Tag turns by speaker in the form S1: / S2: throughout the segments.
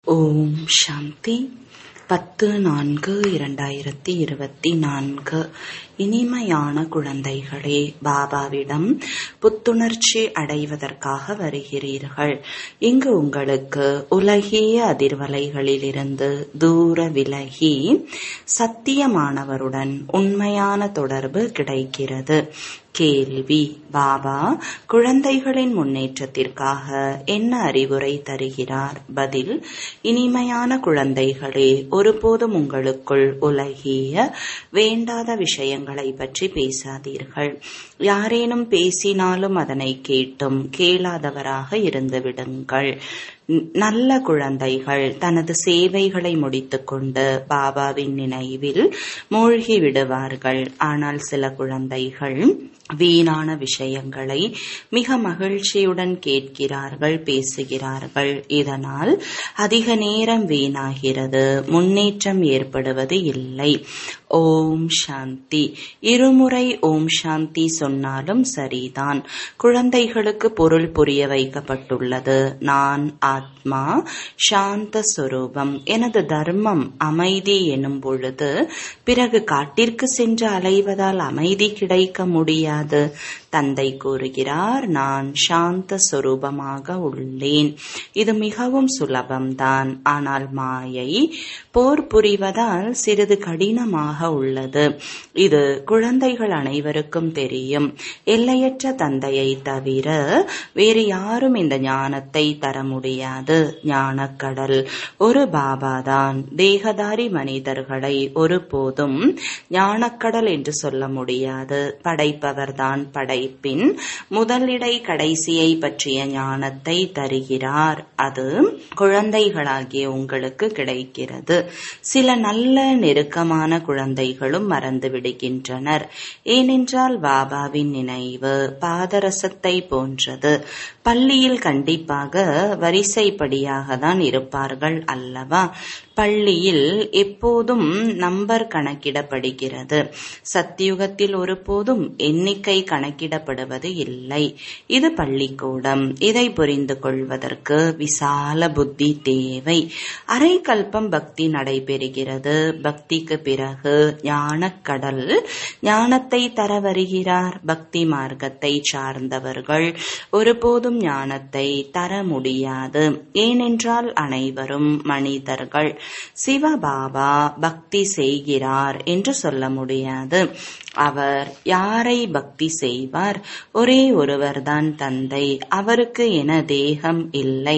S1: ஓம் சாந்தி பத்து நான்கு இரண்டாயிரத்தி இருபத்தி நான்கு இனிமையான குழந்தைகளே பாபாவிடம் புத்துணர்ச்சி அடைவதற்காக வருகிறீர்கள் இங்கு உங்களுக்கு உலகிய அதிர்வலைகளிலிருந்து தூர விலகி சத்தியமானவருடன் உண்மையான தொடர்பு கிடைக்கிறது கேள்வி பாபா குழந்தைகளின் முன்னேற்றத்திற்காக என்ன அறிவுரை தருகிறார் பதில் இனிமையான குழந்தைகளே ஒருபோதும் உங்களுக்குள் உலகிய வேண்டாத விஷயங்களை பற்றி பேசாதீர்கள் யாரேனும் பேசினாலும் அதனை கேட்டும் கேளாதவராக இருந்து விடுங்கள் நல்ல குழந்தைகள் தனது சேவைகளை முடித்துக்கொண்டு பாபாவின் நினைவில் மூழ்கி விடுவார்கள் ஆனால் சில குழந்தைகள் வீணான விஷயங்களை மிக மகிழ்ச்சியுடன் கேட்கிறார்கள் பேசுகிறார்கள் இதனால் அதிக நேரம் வீணாகிறது முன்னேற்றம் ஏற்படுவது இல்லை ஓம் சாந்தி இருமுறை ஓம் சாந்தி சொன்னாலும் சரிதான் குழந்தைகளுக்கு பொருள் புரிய வைக்கப்பட்டுள்ளது நான் ஆத்மா சாந்த சொரூபம் எனது தர்மம் அமைதி எனும் பொழுது பிறகு காட்டிற்கு சென்று அலைவதால் அமைதி கிடைக்க முடியாது தந்தை கூறுகிறார் நான் சாந்த சொரூபமாக உள்ளேன் இது மிகவும் சுலபம்தான் ஆனால் மாயை போர் புரிவதால் சிறிது கடினமாக உள்ளது இது குழந்தைகள் அனைவருக்கும் தெரியும் எல்லையற்ற தந்தையை தவிர வேறு யாரும் இந்த ஞானத்தை தர முடியாது ஞானக்கடல் ஒரு பாபாதான் தேகதாரி மனிதர்களை ஒருபோதும் ஞானக்கடல் என்று சொல்ல முடியாது படைப்பவர்தான் படைப்பின் முதலிடை கடைசியை பற்றிய ஞானத்தை தருகிறார் அது குழந்தைகளாகிய உங்களுக்கு கிடைக்கிறது சில நல்ல நெருக்கமான குழந்தைகளும் மறந்து விடுகின்றனர் ஏனென்றால் பாபாவின் நினைவு பாதரசத்தை போன்றது பள்ளியில் கண்டிப்பாக வரிசைப்படியாக தான் இருப்பார்கள் அல்லவா பள்ளியில் எப்போதும் நம்பர் கணக்கிடப்படுகிறது சத்தியுகத்தில் ஒருபோதும் எண்ணிக்கை கணக்கிடப்படுவது இல்லை இது பள்ளிக்கூடம் இதை புரிந்து கொள்வதற்கு விசால புத்தி தேவை அரை கல்பம் பக்தி நடைபெறுகிறது பக்திக்கு பிறகு ஞானக்கடல் ஞானத்தை தர வருகிறார் பக்தி மார்க்கத்தை சார்ந்தவர்கள் ஒருபோதும் ஞானத்தை தர முடியாது ஏனென்றால் அனைவரும் மனிதர்கள் சிவபாபா பக்தி செய்கிறார் என்று சொல்ல முடியாது அவர் யாரை பக்தி செய்வார் ஒரே ஒருவர்தான் தந்தை அவருக்கு என தேகம் இல்லை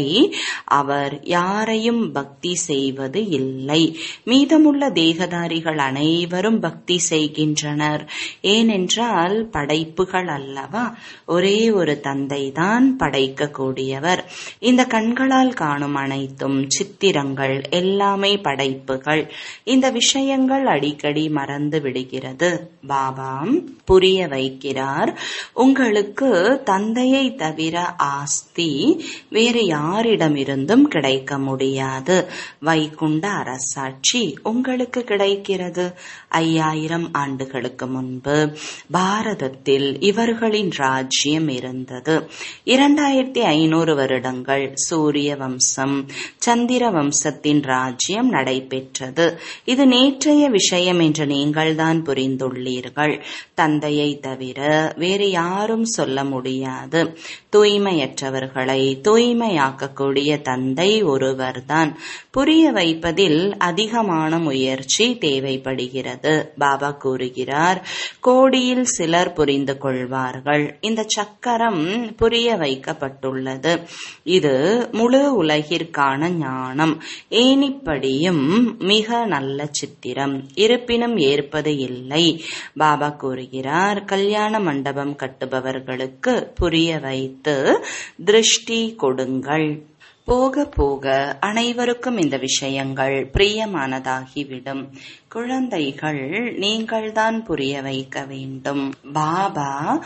S1: அவர் யாரையும் பக்தி செய்வது இல்லை மீதமுள்ள தேகதாரிகள் அனைவரும் பக்தி செய்கின்றனர் ஏனென்றால் படைப்புகள் அல்லவா ஒரே ஒரு தந்தை தான் படைக்கக்கூடியவர் இந்த கண்களால் காணும் அனைத்தும் சித்திரங்கள் எல்லாமே படைப்புகள் இந்த விஷயங்கள் அடிக்கடி மறந்து விடுகிறது பாபா புரிய வைக்கிறார் உங்களுக்கு தந்தையை தவிர ஆஸ்தி வேறு யாரிடமிருந்தும் கிடைக்க முடியாது வைகுண்ட அரசாட்சி உங்களுக்கு கிடைக்கிறது ஐயாயிரம் ஆண்டுகளுக்கு முன்பு பாரதத்தில் இவர்களின் ராஜ்யம் இருந்தது இரண்டாயிரத்தி ஐநூறு வருடங்கள் சூரிய வம்சம் சந்திர வம்சத்தின் ராஜ்யம் நடைபெற்றது இது நேற்றைய விஷயம் என்று நீங்கள்தான் புரிந்துள்ளீர்கள் தந்தையை தவிர வேறு யாரும் சொல்ல முடியாது தூய்மையற்றவர்களை தூய்மையாக்கக்கூடிய தந்தை ஒருவர்தான் புரிய வைப்பதில் அதிகமான முயற்சி தேவைப்படுகிறது பாபா கூறுகிறார் கோடியில் சிலர் புரிந்து கொள்வார்கள் இந்த சக்கரம் புரிய வைக்கப்பட்டுள்ளது இது முழு உலகிற்கான ஞானம் ஏனிப்படியும் மிக நல்ல சித்திரம் இருப்பினும் ஏற்பது இல்லை பாபா கூறுகிறார் கல்யாண மண்டபம் கட்டுபவர்களுக்கு புரிய வைத்து திருஷ்டி கொடுங்கள் போக போக அனைவருக்கும் இந்த விஷயங்கள் பிரியமானதாகிவிடும் குழந்தைகள் நீங்கள்தான் புரிய வைக்க வேண்டும் பாபா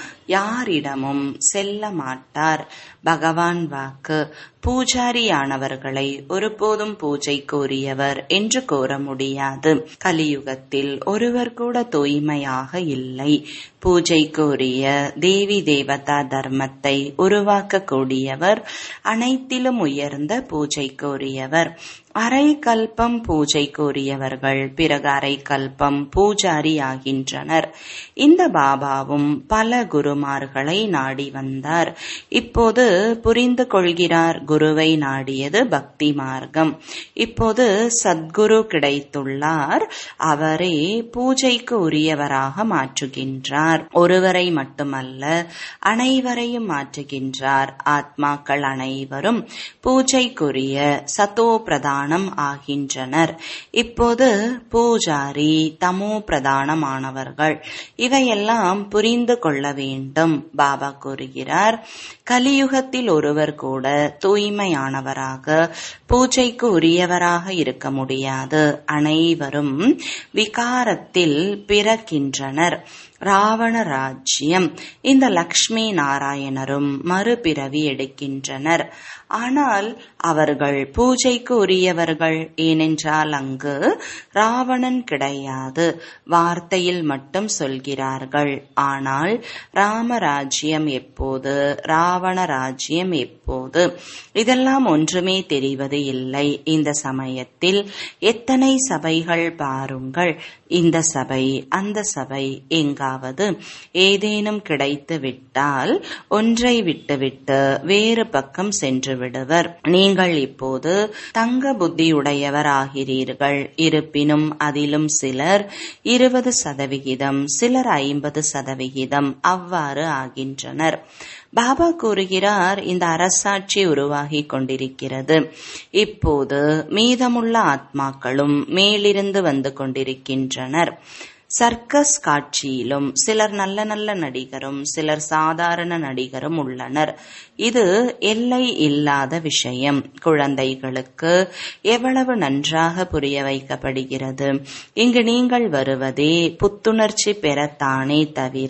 S1: யாரிடமும் செல்ல மாட்டார் பகவான் வாக்கு பூஜாரியானவர்களை ஒருபோதும் பூஜை கோரியவர் என்று கூற முடியாது கலியுகத்தில் ஒருவர் கூட தூய்மையாக இல்லை பூஜை கோரிய தேவி தேவதா தர்மத்தை உருவாக்கக்கூடியவர் அனைத்திலும் உயர்ந்த பூஜை கோரியவர் அரை கல்பம் பூஜைக்கு உரியவர்கள் பிறகு அரை கல்பம் பூஜாரி ஆகின்றனர் இந்த பாபாவும் பல குருமார்களை நாடி வந்தார் இப்போது புரிந்து கொள்கிறார் குருவை நாடியது பக்தி மார்க்கம் இப்போது சத்குரு கிடைத்துள்ளார் அவரே பூஜைக்கு உரியவராக மாற்றுகின்றார் ஒருவரை மட்டுமல்ல அனைவரையும் மாற்றுகின்றார் ஆத்மாக்கள் அனைவரும் பூஜைக்குரிய சதோ பிரதானம் ஆகின்றனர் இப்போது பூஜாரி தமோ பிரதானமானவர்கள் இவையெல்லாம் புரிந்து கொள்ள வேண்டும் பாபா கூறுகிறார் கலியுகத்தில் ஒருவர் கூட தூய்மையானவராக பூஜைக்கு உரியவராக இருக்க முடியாது அனைவரும் விகாரத்தில் பிறக்கின்றனர் ராவண ராஜ்யம் இந்த லக்ஷ்மி நாராயணரும் மறுபிறவி எடுக்கின்றனர் ஆனால் அவர்கள் பூஜைக்கு உரியவர்கள் ஏனென்றால் அங்கு ராவணன் கிடையாது வார்த்தையில் மட்டும் சொல்கிறார்கள் ஆனால் ராமராஜ்யம் எப்போது ராவண ராஜ்யம் எப்போது இதெல்லாம் ஒன்றுமே தெரிவது இல்லை இந்த சமயத்தில் எத்தனை சபைகள் பாருங்கள் இந்த சபை அந்த சபை எங்காவது ஏதேனும் கிடைத்து விட்டால் ஒன்றை விட்டுவிட்டு வேறு பக்கம் சென்று விடுவர் நீங்கள் இப்போது தங்க புத்தியுடையவர் ஆகிறீர்கள் இருப்பினும் அதிலும் சிலர் இருபது சதவிகிதம் சிலர் ஐம்பது சதவிகிதம் அவ்வாறு ஆகின்றனர் பாபா கூறுகிறார் இந்த அரசாட்சி உருவாகி கொண்டிருக்கிறது இப்போது மீதமுள்ள ஆத்மாக்களும் மேலிருந்து வந்து கொண்டிருக்கின்றனர் சர்க்கஸ் காட்சியிலும் சிலர் நல்ல நல்ல நடிகரும் சிலர் சாதாரண நடிகரும் உள்ளனர் இது எல்லை இல்லாத விஷயம் குழந்தைகளுக்கு எவ்வளவு நன்றாக புரிய வைக்கப்படுகிறது இங்கு நீங்கள் வருவதே புத்துணர்ச்சி பெறத்தானே தவிர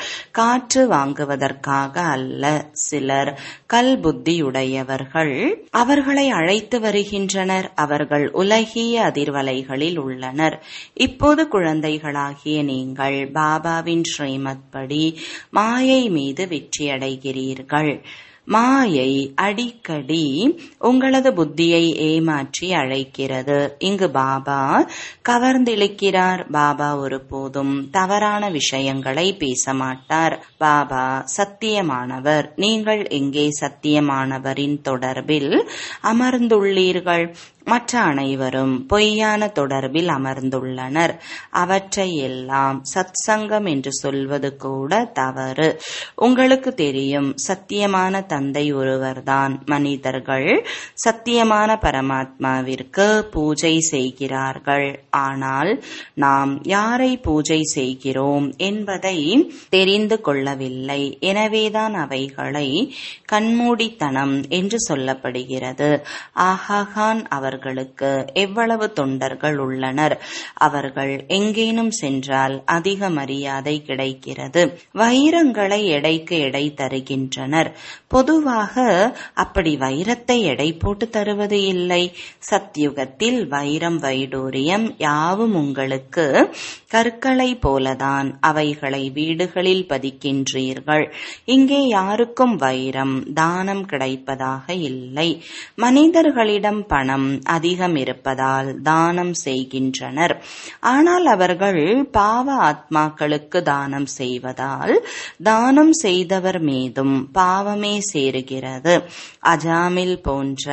S1: காற்று வாங்குவதற்காக அல்ல சிலர் கல் புத்தியுடையவர்கள் அவர்களை அழைத்து வருகின்றனர் அவர்கள் உலகிய அதிர்வலைகளில் உள்ளனர் இப்போது குழந்தைகளாகிய நீங்கள் பாபாவின் ஸ்ரீமத் படி மாயை மீது வெற்றியடைகிறீர்கள் மாயை அடிக்கடி உங்களது புத்தியை ஏமாற்றி அழைக்கிறது இங்கு பாபா கவர்ந்திழுக்கிறார் பாபா ஒருபோதும் தவறான விஷயங்களை பேச மாட்டார் பாபா சத்தியமானவர் நீங்கள் எங்கே சத்தியமானவரின் தொடர்பில் அமர்ந்துள்ளீர்கள் மற்ற அனைவரும் பொய்யான தொடர்பில் அமர்ந்துள்ளனர் அவற்றை எல்லாம் சத்சங்கம் என்று சொல்வது கூட தவறு உங்களுக்கு தெரியும் சத்தியமான தந்தை ஒருவர்தான் மனிதர்கள் சத்தியமான பரமாத்மாவிற்கு பூஜை செய்கிறார்கள் ஆனால் நாம் யாரை பூஜை செய்கிறோம் என்பதை தெரிந்து கொள்ளவில்லை எனவேதான் அவைகளை கண்மூடித்தனம் என்று சொல்லப்படுகிறது ஆஹாகான் அவர் அவர்களுக்கு எவ்வளவு தொண்டர்கள் உள்ளனர் அவர்கள் எங்கேனும் சென்றால் அதிக மரியாதை கிடைக்கிறது வைரங்களை எடைக்கு எடை தருகின்றனர் பொதுவாக அப்படி வைரத்தை எடை போட்டு தருவது இல்லை சத்யுகத்தில் வைரம் வைடூரியம் யாவும் உங்களுக்கு கற்களை போலதான் அவைகளை வீடுகளில் பதிக்கின்றீர்கள் இங்கே யாருக்கும் வைரம் தானம் கிடைப்பதாக இல்லை மனிதர்களிடம் பணம் அதிகம் இருப்பதால் தானம் செய்கின்றனர் ஆனால் அவர்கள் பாவ ஆத்மாக்களுக்கு தானம் செய்வதால் தானம் செய்தவர் மீதும் பாவமே சேருகிறது அஜாமில் போன்ற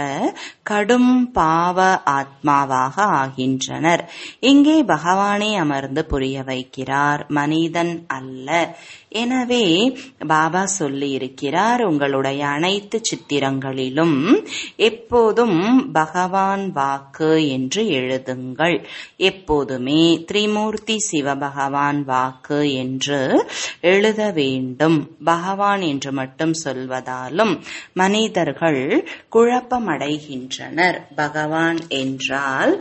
S1: கடும் பாவ ஆத்மாவாக ஆகின்றனர் இங்கே பகவானே அமர்ந்து புரிய வைக்கிறார் மனிதன் அல்ல எனவே பாபா சொல்லி இருக்கிறார் உங்களுடைய அனைத்து சித்திரங்களிலும் எப்போதும் பகவான் வாக்கு என்று எழுதுங்கள் எப்போதுமே திரிமூர்த்தி சிவபகவான் வாக்கு என்று எழுத வேண்டும் பகவான் என்று மட்டும் சொல்வதாலும் மனிதர்கள் குழப்பமடைகின்றனர் பகவான் என்றால்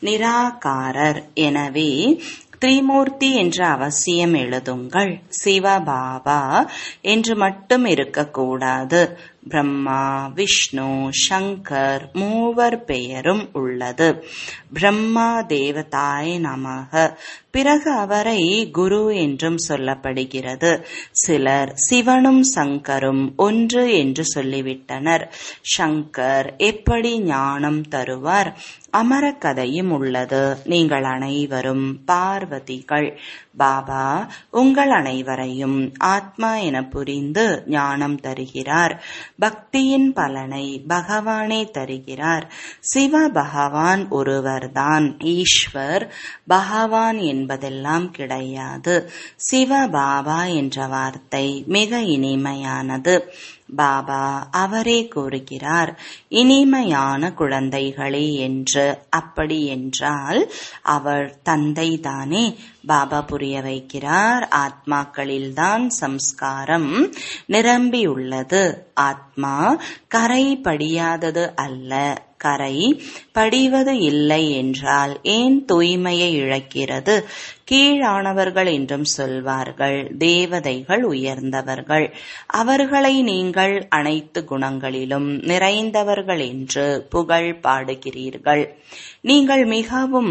S1: நிராகாரர் எனவே திரிமூர்த்தி என்ற அவசியம் எழுதுங்கள் சிவபாபா என்று மட்டும் இருக்கக்கூடாது பிரம்மா விஷ்ணு சங்கர் மூவர் பெயரும் உள்ளது பிரம்மா தேவதாய நமக பிறகு அவரை குரு என்றும் சொல்லப்படுகிறது சிலர் சிவனும் சங்கரும் ஒன்று என்று சொல்லிவிட்டனர் சங்கர் எப்படி ஞானம் தருவார் அமர கதையும் உள்ளது நீங்கள் அனைவரும் பார்வதிகள் பாபா உங்கள் அனைவரையும் ஆத்மா என புரிந்து ஞானம் தருகிறார் பக்தியின் பலனை பகவானே தருகிறார் சிவ பகவான் ஒருவர்தான் ஈஸ்வர் பகவான் என்பதெல்லாம் கிடையாது சிவ பாபா என்ற வார்த்தை மிக இனிமையானது பாபா அவரே கூறுகிறார் இனிமையான குழந்தைகளே என்று அப்படி என்றால் அவர் தந்தை தானே பாபா புரிய வைக்கிறார் ஆத்மாக்களில்தான் சம்ஸ்காரம் நிரம்பியுள்ளது ஆத்மா கரை படியாதது அல்ல கரை படிவது இல்லை என்றால் ஏன் தூய்மையை இழக்கிறது கீழானவர்கள் என்றும் சொல்வார்கள் தேவதைகள் உயர்ந்தவர்கள் அவர்களை நீங்கள் அனைத்து குணங்களிலும் நிறைந்தவர்கள் என்று புகழ் பாடுகிறீர்கள் நீங்கள் மிகவும்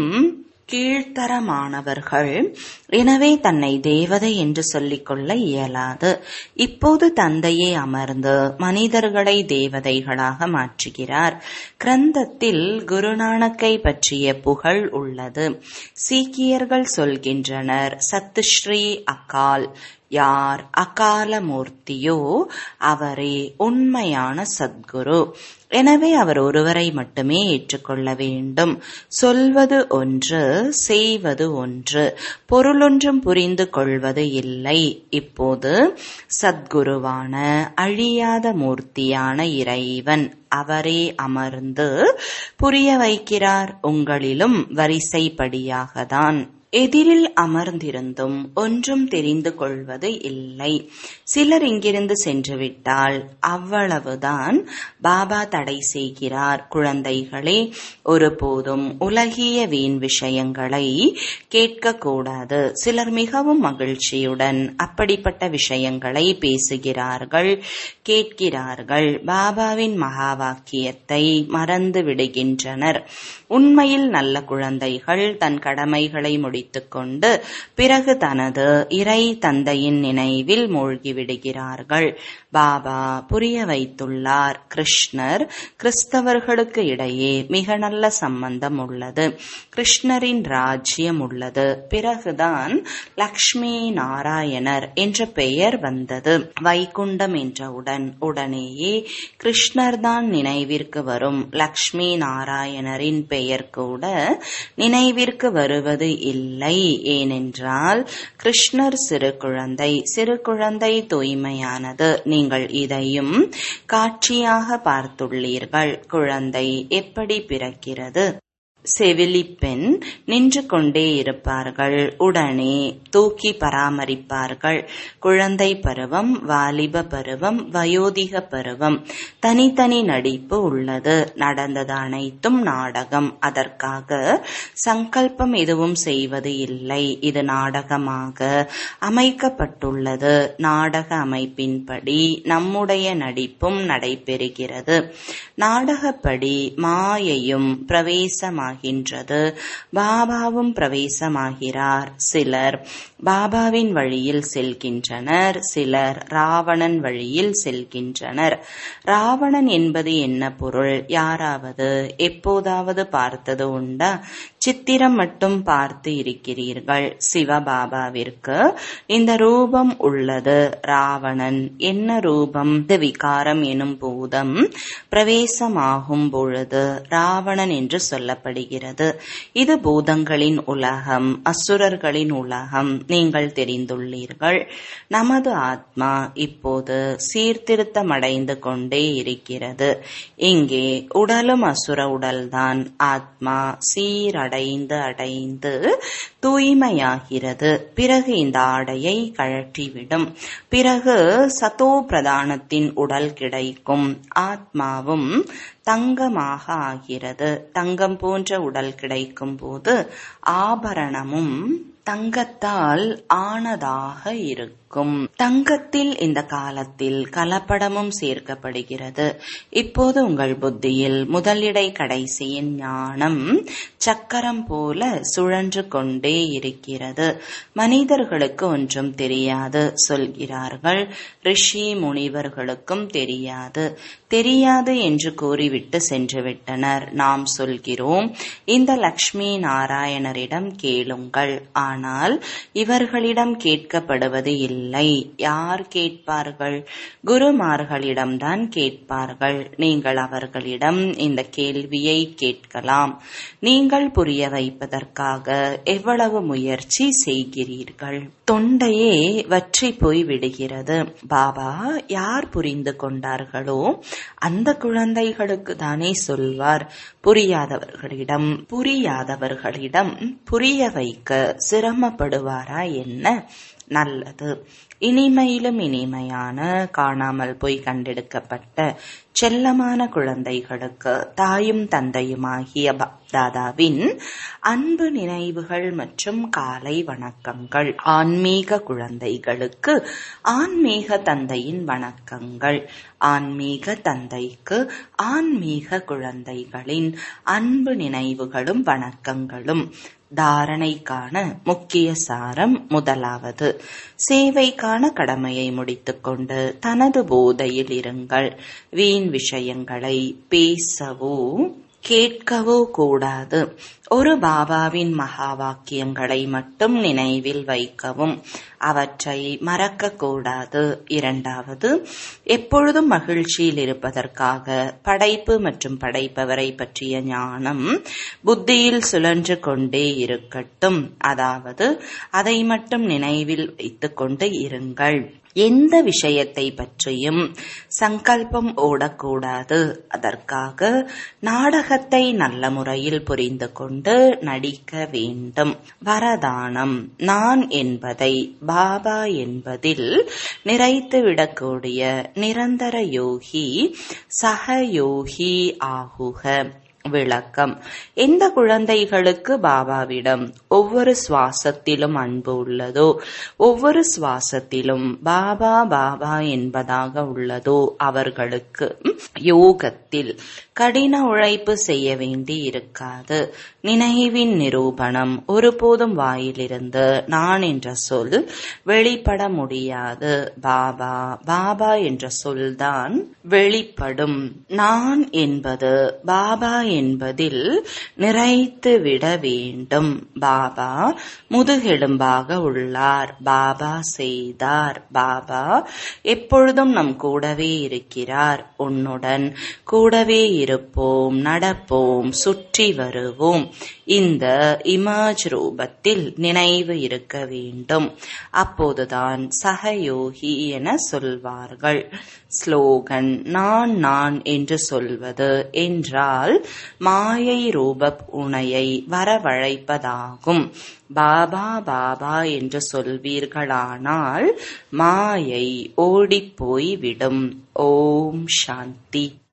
S1: கீழ்த்தரமானவர்கள் எனவே தன்னை தேவதை என்று சொல்லிக்கொள்ள இயலாது இப்போது தந்தையே அமர்ந்து மனிதர்களை தேவதைகளாக மாற்றுகிறார் கிரந்தத்தில் குருநானக்கை பற்றிய புகழ் உள்ளது சீக்கியர்கள் சொல்கின்றனர் சத்துஸ்ரீ அக்கால் யார் அகால மூர்த்தியோ அவரே உண்மையான சத்குரு எனவே அவர் ஒருவரை மட்டுமே ஏற்றுக்கொள்ள வேண்டும் சொல்வது ஒன்று செய்வது ஒன்று பொருளொன்றும் புரிந்து கொள்வது இல்லை இப்போது சத்குருவான அழியாத மூர்த்தியான இறைவன் அவரே அமர்ந்து புரிய வைக்கிறார் உங்களிலும் வரிசைப்படியாகத்தான் எதிரில் அமர்ந்திருந்தும் ஒன்றும் தெரிந்து கொள்வது இல்லை சிலர் இங்கிருந்து சென்றுவிட்டால் அவ்வளவுதான் பாபா தடை செய்கிறார் குழந்தைகளே ஒருபோதும் உலகிய வீண் விஷயங்களை கேட்கக்கூடாது சிலர் மிகவும் மகிழ்ச்சியுடன் அப்படிப்பட்ட விஷயங்களை பேசுகிறார்கள் கேட்கிறார்கள் பாபாவின் மகா வாக்கியத்தை மறந்து விடுகின்றனர் உண்மையில் நல்ல குழந்தைகள் தன் கடமைகளை முடித்துக்கொண்டு பிறகு தனது இறை தந்தையின் நினைவில் மூழ்கிவிடுகிறார்கள் பாபா புரிய வைத்துள்ளார் கிருஷ்ணர் கிறிஸ்தவர்களுக்கு இடையே மிக நல்ல சம்பந்தம் உள்ளது கிருஷ்ணரின் ராஜ்யம் உள்ளது பிறகுதான் லக்ஷ்மி நாராயணர் என்ற பெயர் வந்தது வைகுண்டம் என்றவுடன் உடனேயே கிருஷ்ணர் தான் நினைவிற்கு வரும் லக்ஷ்மி நாராயணரின் பெயர் கூட நினைவிற்கு வருவது இல்லை ஏனென்றால் கிருஷ்ணர் சிறு குழந்தை சிறு குழந்தை தூய்மையானது நீங்கள் இதையும் காட்சியாக பார்த்துள்ளீர்கள் குழந்தை எப்படி பிறக்கிறது செவிலி பெண் நின்று கொண்டே இருப்பார்கள் உடனே தூக்கி பராமரிப்பார்கள் குழந்தை பருவம் வாலிப பருவம் வயோதிக பருவம் தனித்தனி நடிப்பு உள்ளது நடந்தது அனைத்தும் நாடகம் அதற்காக சங்கல்பம் எதுவும் செய்வது இல்லை இது நாடகமாக அமைக்கப்பட்டுள்ளது நாடக அமைப்பின்படி நம்முடைய நடிப்பும் நடைபெறுகிறது நாடகப்படி மாயையும் பிரவேசமாகின்றது பாபாவும் பிரவேசமாகிறார் சிலர் பாபாவின் வழியில் செல்கின்றனர் சிலர் ராவணன் வழியில் செல்கின்றனர் ராவணன் என்பது என்ன பொருள் யாராவது எப்போதாவது பார்த்தது உண்டா சித்திரம் மட்டும் பார்த்து இருக்கிறீர்கள் சிவபாபாவிற்கு இந்த ரூபம் உள்ளது ராவணன் என்ன ரூபம் இது விகாரம் எனும் பூதம் பிரவேசமாகும் பொழுது ராவணன் என்று சொல்லப்படுகிறது இது பூதங்களின் உலகம் அசுரர்களின் உலகம் நீங்கள் தெரிந்துள்ளீர்கள் நமது ஆத்மா இப்போது சீர்திருத்தமடைந்து கொண்டே இருக்கிறது இங்கே உடலும் அசுர உடல்தான் ஆத்மா சீரடைந்து அடைந்து தூய்மையாகிறது பிறகு இந்த ஆடையை கழற்றிவிடும் பிறகு சதோ பிரதானத்தின் உடல் கிடைக்கும் ஆத்மாவும் தங்கமாக ஆகிறது தங்கம் போன்ற உடல் கிடைக்கும் போது ஆபரணமும் தங்கத்தால் ஆனதாக இருக்கும் தங்கத்தில் இந்த காலத்தில் கலப்படமும் சேர்க்கப்படுகிறது இப்போது உங்கள் புத்தியில் முதலிடை கடைசியின் ஞானம் சக்கரம் போல சுழன்று கொண்டே இருக்கிறது மனிதர்களுக்கு ஒன்றும் தெரியாது சொல்கிறார்கள் ரிஷி முனிவர்களுக்கும் தெரியாது தெரியாது என்று கூறிவிட்டு சென்று விட்டனர் நாம் சொல்கிறோம் இந்த லக்ஷ்மி நாராயணரிடம் கேளுங்கள் ஆனால் இவர்களிடம் கேட்கப்படுவது இல்லை யார் கேட்பார்கள் குருமார்களிடம்தான் கேட்பார்கள் நீங்கள் அவர்களிடம் இந்த கேள்வியை கேட்கலாம் நீங்கள் புரிய வைப்பதற்காக எவ்வளவு முயற்சி செய்கிறீர்கள் தொண்டையே வற்றி போய் விடுகிறது பாபா யார் புரிந்து கொண்டார்களோ அந்த குழந்தைகளுக்கு தானே சொல்வார் புரியாதவர்களிடம் புரியாதவர்களிடம் புரிய வைக்க சிரமப்படுவாரா என்ன நல்லது இனிமையிலும் இனிமையான காணாமல் போய் கண்டெடுக்கப்பட்ட செல்லமான குழந்தைகளுக்கு தாயும் தந்தையுமாகிய தாதாவின் அன்பு நினைவுகள் மற்றும் காலை வணக்கங்கள் ஆன்மீக குழந்தைகளுக்கு ஆன்மீக தந்தையின் வணக்கங்கள் ஆன்மீக தந்தைக்கு ஆன்மீக குழந்தைகளின் அன்பு நினைவுகளும் வணக்கங்களும் தாரணைக்கான முக்கிய சாரம் முதலாவது சேவைக்கான கடமையை முடித்துக்கொண்டு தனது போதையில் இருங்கள் வீண் விஷயங்களை பேசவோ கேட்கவோ கூடாது ஒரு பாபாவின் மகா வாக்கியங்களை மட்டும் நினைவில் வைக்கவும் அவற்றை மறக்க கூடாது இரண்டாவது எப்பொழுதும் மகிழ்ச்சியில் இருப்பதற்காக படைப்பு மற்றும் படைப்பவரை பற்றிய ஞானம் புத்தியில் சுழன்று கொண்டே இருக்கட்டும் அதாவது அதை மட்டும் நினைவில் வைத்துக் கொண்டு இருங்கள் எந்த விஷயத்தை பற்றியும் சங்கல்பம் ஓடக்கூடாது அதற்காக நாடகத்தை நல்ல முறையில் புரிந்து கொண்டு நடிக்க வேண்டும் வரதானம் நான் என்பதை பாபா என்பதில் நிறைத்துவிடக்கூடிய நிரந்தர யோகி சகயோகி ஆகுக விளக்கம் எந்த குழந்தைகளுக்கு பாபாவிடம் ஒவ்வொரு சுவாசத்திலும் அன்பு உள்ளதோ ஒவ்வொரு சுவாசத்திலும் பாபா பாபா என்பதாக உள்ளதோ அவர்களுக்கு யோகத்தில் கடின உழைப்பு செய்ய வேண்டி இருக்காது நினைவின் நிரூபணம் ஒருபோதும் வாயிலிருந்து நான் என்ற சொல் வெளிப்பட முடியாது பாபா பாபா என்ற சொல்தான் வெளிப்படும் நான் என்பது பாபா என்பதில் நிறைத்து விட வேண்டும் பாபா முதுகெலும்பாக உள்ளார் பாபா செய்தார் பாபா எப்பொழுதும் நம் கூடவே இருக்கிறார் உன்னுடன் கூடவே இருப்போம் நடப்போம் சுற்றி வருவோம் இந்த இமேஜ் ரூபத்தில் நினைவு இருக்க வேண்டும் அப்போதுதான் சகயோகி என சொல்வார்கள் ஸ்லோகன் நான் நான் என்று சொல்வது என்றால் மாயை ரூப உணையை வரவழைப்பதாகும் பாபா பாபா என்று சொல்வீர்களானால் மாயை ஓடிப்போய் விடும் ஓம் சாந்தி